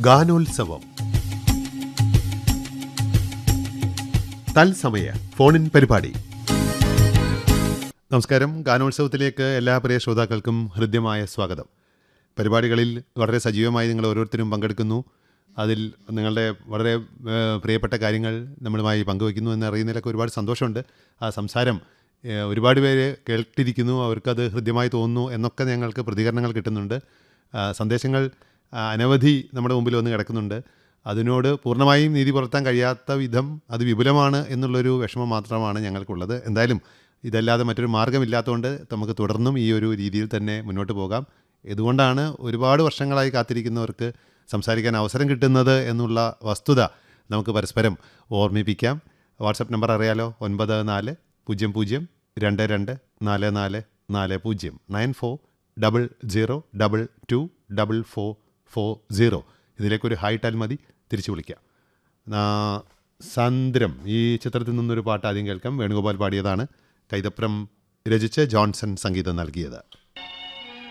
ഗാനോത്സവം തത്സമയ ഫോണിൻ പരിപാടി നമസ്കാരം ഗാനോത്സവത്തിലേക്ക് എല്ലാ പ്രിയ ശ്രോതാക്കൾക്കും ഹൃദ്യമായ സ്വാഗതം പരിപാടികളിൽ വളരെ സജീവമായി നിങ്ങൾ ഓരോരുത്തരും പങ്കെടുക്കുന്നു അതിൽ നിങ്ങളുടെ വളരെ ഏഹ്, പ്രിയപ്പെട്ട കാര്യങ്ങൾ നമ്മളുമായി പങ്കുവയ്ക്കുന്നു എന്ന് അറിയുന്നതിലൊക്കെ ഒരുപാട് സന്തോഷമുണ്ട് ആ സംസാരം ഏഹ്, ഒരുപാട് പേര് കേട്ടിരിക്കുന്നു അവർക്കത് ഹൃദ്യമായി തോന്നുന്നു എന്നൊക്കെ ഞങ്ങൾക്ക് പ്രതികരണങ്ങൾ കിട്ടുന്നുണ്ട് ആ, സന്ദേശങ്ങൾ ആ, അനവധി നമ്മുടെ മുമ്പിൽ വന്ന് കിടക്കുന്നുണ്ട് അതിനോട് പൂർണ്ണമായും നീതി പുലർത്താൻ കഴിയാത്ത വിധം അത് വിപുലമാണ് എന്നുള്ളൊരു വിഷമം മാത്രമാണ് ഞങ്ങൾക്കുള്ളത് എന്തായാലും ഇതല്ലാതെ മറ്റൊരു മാർഗ്ഗമില്ലാത്തതുകൊണ്ട് നമുക്ക് തുടർന്നും ഈ ഒരു രീതിയിൽ തന്നെ മുന്നോട്ട് പോകാം ഇതുകൊണ്ടാണ് ഒരുപാട് വർഷങ്ങളായി കാത്തിരിക്കുന്നവർക്ക് സംസാരിക്കാൻ അവസരം കിട്ടുന്നത് എന്നുള്ള വസ്തുത നമുക്ക് പരസ്പരം ഓർമ്മിപ്പിക്കാം വാട്സപ്പ് നമ്പർ അറിയാലോ ഒൻപത് നാല് പൂജ്യം പൂജ്യം രണ്ട് രണ്ട് നാല് നാല് നാല് പൂജ്യം nine four double zero double two double four four zero ഇതിലേക്കൊരു ഹായ് ഇട്ടാൽ മതി തിരിച്ചു വിളിക്കാം നാ- സാന്ദ്രം ഈ ചിത്രത്തിൽ നിന്നൊരു പാട്ട് ആദ്യം കേൾക്കാം വേണുഗോപാൽ പാടിയതാണ് കൈതപ്രം രചിച്ച് ജോൺസൺ സംഗീതം നൽകിയത്